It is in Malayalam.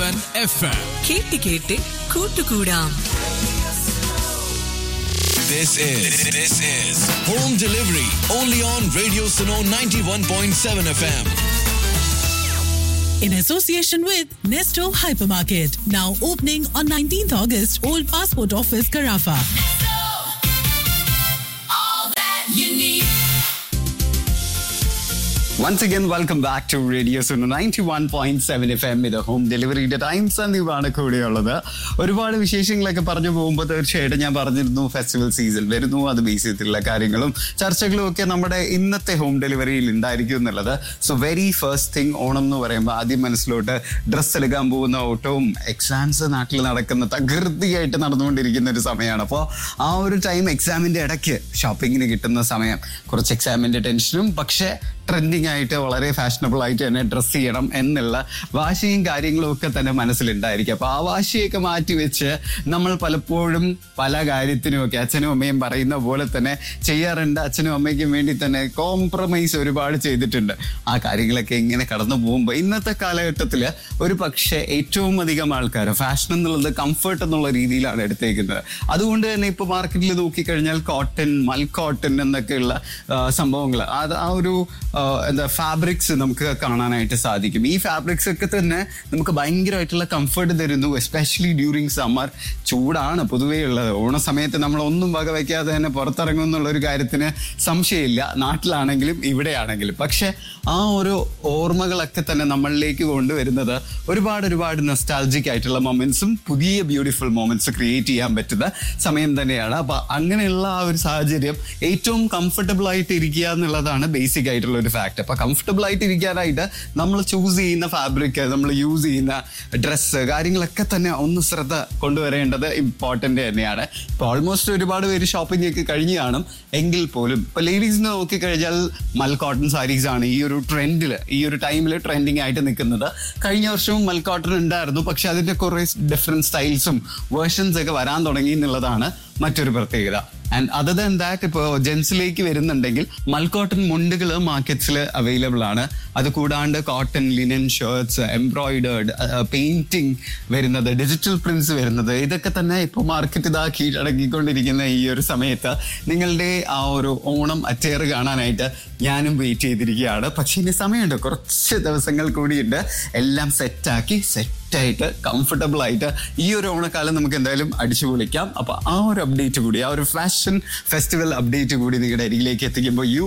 സെവൻ എഫ് എം കേട്ട് കേട്ട് കൂട്ടുകൂടാം This is this is home delivery only on Radio Suno 91.7 FM. in association with Nesto Hypermarket. Now opening on 19th August, Old Passport Office, Carafa. Once again, welcome back to Radio Suno 91.7 FM ഇത് ഹോം ഡെലിവറിയുടെ ടൈം സന്ദീപാണ് കൂടെയുള്ളത് ഒരുപാട് വിശേഷങ്ങളൊക്കെ പറഞ്ഞു പോകുമ്പോൾ തീർച്ചയായിട്ടും ഞാൻ പറഞ്ഞിരുന്നു ഫെസ്റ്റിവൽ സീസൺ വരുന്നു അത് ബേസ് ചെയ്തിട്ടുള്ള കാര്യങ്ങളും ചർച്ചകളും ഒക്കെ നമ്മുടെ ഇന്നത്തെ ഹോം ഡെലിവറിയിൽ ഉണ്ടായിരിക്കും എന്നുള്ളത് so very first thing Onam എന്ന് പറയുമ്പോൾ ആദ്യം മനസ്സിലോട്ട് ഡ്രസ്സ് എടുക്കാൻ പോകുന്ന ഓട്ടവും എക്സാംസ് നാട്ടിൽ നടക്കുന്ന തകൃതിയായിട്ട് നടന്നുകൊണ്ടിരിക്കുന്ന ഒരു സമയമാണ് അപ്പോൾ ആ ഒരു ടൈം എക്സാമിന്റെ ഇടയ്ക്ക് ഷോപ്പിങ്ങിന് കിട്ടുന്ന സമയം കുറച്ച് എക്സാമിന്റെ ടെൻഷനും പക്ഷേ ട്രെൻഡിങ് ആയിട്ട് വളരെ ഫാഷനബിൾ ആയിട്ട് തന്നെ ഡ്രസ്സ് ചെയ്യണം എന്നുള്ള വാശിയും കാര്യങ്ങളും ഒക്കെ തന്നെ മനസ്സിലുണ്ടായിരിക്കും അപ്പൊ ആ വാശിയൊക്കെ മാറ്റി വെച്ച് നമ്മൾ പലപ്പോഴും പല കാര്യത്തിനും ഒക്കെ അച്ഛനും അമ്മയും പറയുന്ന പോലെ തന്നെ ചെയ്യാറുണ്ട് അച്ഛനും അമ്മയ്ക്കും വേണ്ടി തന്നെ കോംപ്രമൈസ് ഒരുപാട് ചെയ്തിട്ടുണ്ട് ആ കാര്യങ്ങളൊക്കെ ഇങ്ങനെ കടന്നു പോകുമ്പോൾ ഇന്നത്തെ കാലഘട്ടത്തിൽ ഒരു പക്ഷേ ഏറ്റവും അധികം ആൾക്കാർ ഫാഷൻ എന്നുള്ളത് കംഫർട്ട് എന്നുള്ള രീതിയിലാണ് എടുത്തേക്കുന്നത് അതുകൊണ്ട് തന്നെ ഇപ്പൊ മാർക്കറ്റിൽ നോക്കിക്കഴിഞ്ഞാൽ കോട്ടൺ മൽ കോട്ടൺ എന്നൊക്കെയുള്ള സംഭവങ്ങൾ അത് ആ ഒരു ആ, എന്താ ഫാബ്രിക്സ് നമുക്ക് കാണാനായിട്ട് സാധിക്കും ഈ ഫാബ്രിക്സ് ഒക്കെ തന്നെ നമുക്ക് ഭയങ്കരമായിട്ടുള്ള കംഫർട്ട് തരുന്നു എസ്പെഷ്യലി ഡ്യൂറിങ് സമ്മർ ചൂടാണ് പൊതുവേ ഉള്ളത് ഓണ സമയത്ത് നമ്മൾ ഒന്നും വക വയ്ക്കാതെ തന്നെ പുറത്തിറങ്ങും എന്നുള്ള ഒരു കാര്യത്തിന് സംശയമില്ല നാട്ടിലാണെങ്കിലും ഇവിടെയാണെങ്കിലും പക്ഷെ ആ ഒരു ഓർമ്മകളൊക്കെ തന്നെ നമ്മളിലേക്ക് കൊണ്ടുവരുന്നത് ഒരുപാട് ഒരുപാട് നൊസ്റ്റാൾജിക് ആയിട്ടുള്ള മൊമെന്റ്സും പുതിയ ബ്യൂട്ടിഫുൾ മൊമെന്റ്സ് ക്രിയേറ്റ് ചെയ്യാൻ പറ്റുന്ന സമയം തന്നെയാണ് അപ്പൊ അങ്ങനെയുള്ള ആ ഒരു സാഹചര്യം ഏറ്റവും കംഫർട്ടബിൾ ആയിട്ട് ഇരിക്കുക എന്നുള്ളതാണ് ബേസിക് ആയിട്ടുള്ള ഒരു ഫാക്ട് അപ്പൊ കംഫർട്ടബിൾ ആയിട്ട് ഇരിക്കാനായിട്ട് നമ്മൾ ചൂസ് ചെയ്യുന്ന ഫാബ്രിക് നമ്മൾ യൂസ് ചെയ്യുന്ന ഡ്രസ്സ് കാര്യങ്ങളൊക്കെ തന്നെ ഒന്ന് ശ്രദ്ധ കൊണ്ടുവരേണ്ടത് ഇമ്പോർട്ടന്റ് തന്നെയാണ് ഇപ്പൊ ഓൾമോസ്റ്റ് ഒരുപാട് പേര് ഷോപ്പിംഗ് ഒക്കെ കഴിഞ്ഞു കാണും എങ്കിൽ പോലും ഇപ്പൊ ലേഡീസിനെ നോക്കിക്കഴിഞ്ഞാൽ മൽ കോട്ടൺ സാരീസ് ആണ് ഈ ഒരു ട്രെൻഡിൽ ഈ ഒരു ടൈമിൽ ട്രെൻഡിങ് ആയിട്ട് നിൽക്കുന്നത് കഴിഞ്ഞ വർഷവും മൽ കോട്ടൺ ഉണ്ടായിരുന്നു പക്ഷെ അതിന്റെ കുറെ ഡിഫറെന്റ് സ്റ്റൈൽസും വേർഷൻസ് ഒക്കെ വരാൻ തുടങ്ങി എന്നുള്ളതാണ് മറ്റൊരു പ്രത്യേകത ആൻഡ് അതർ ദാൻ ദാറ്റ് ഇപ്പോൾ ജെൻസിലേക്ക് വരുന്നുണ്ടെങ്കിൽ മൽക്കോട്ടൺ മുണ്ടുകൾ മാർക്കറ്റ്സിൽ അവൈലബിൾ ആണ് അത് കൂടാണ്ട് cotton linen shirts embroidered painting വരുന്നത് ഡിജിറ്റൽ പ്രിന്റ്സ് വരുന്നത് ഇതൊക്കെ തന്നെ ഇപ്പോൾ മാർക്കറ്റ് ഇതാ കീഴടങ്ങിക്കൊണ്ടിരിക്കുന്ന ഈ ഒരു സമയത്ത് നിങ്ങളുടെ ആ ഒരു ഓണം അറ്റയർ കാണാനായിട്ട് ഞാനും വെയിറ്റ് ചെയ്തിരിക്കുകയാണ് പക്ഷേ ഇനി സമയമുണ്ട് കുറച്ച് ദിവസങ്ങൾ കൂടിയുണ്ട് എല്ലാം സെറ്റാക്കി സെറ്റ് ആയിട്ട് കംഫർട്ടബിൾ ആയിട്ട് ഈ ഒരു ഓണക്കാലം നമുക്ക് എന്തായാലും അടിച്ചു പൊളിക്കാം അപ്പൊ ആ ഒരു അപ്ഡേറ്റ് കൂടി ആ ഒരു ഫാഷൻ ഫെസ്റ്റിവൽ അപ്ഡേറ്റ് കൂടി നിങ്ങളുടെ അരികിലേക്ക് എത്തിക്കുമ്പോൾ യു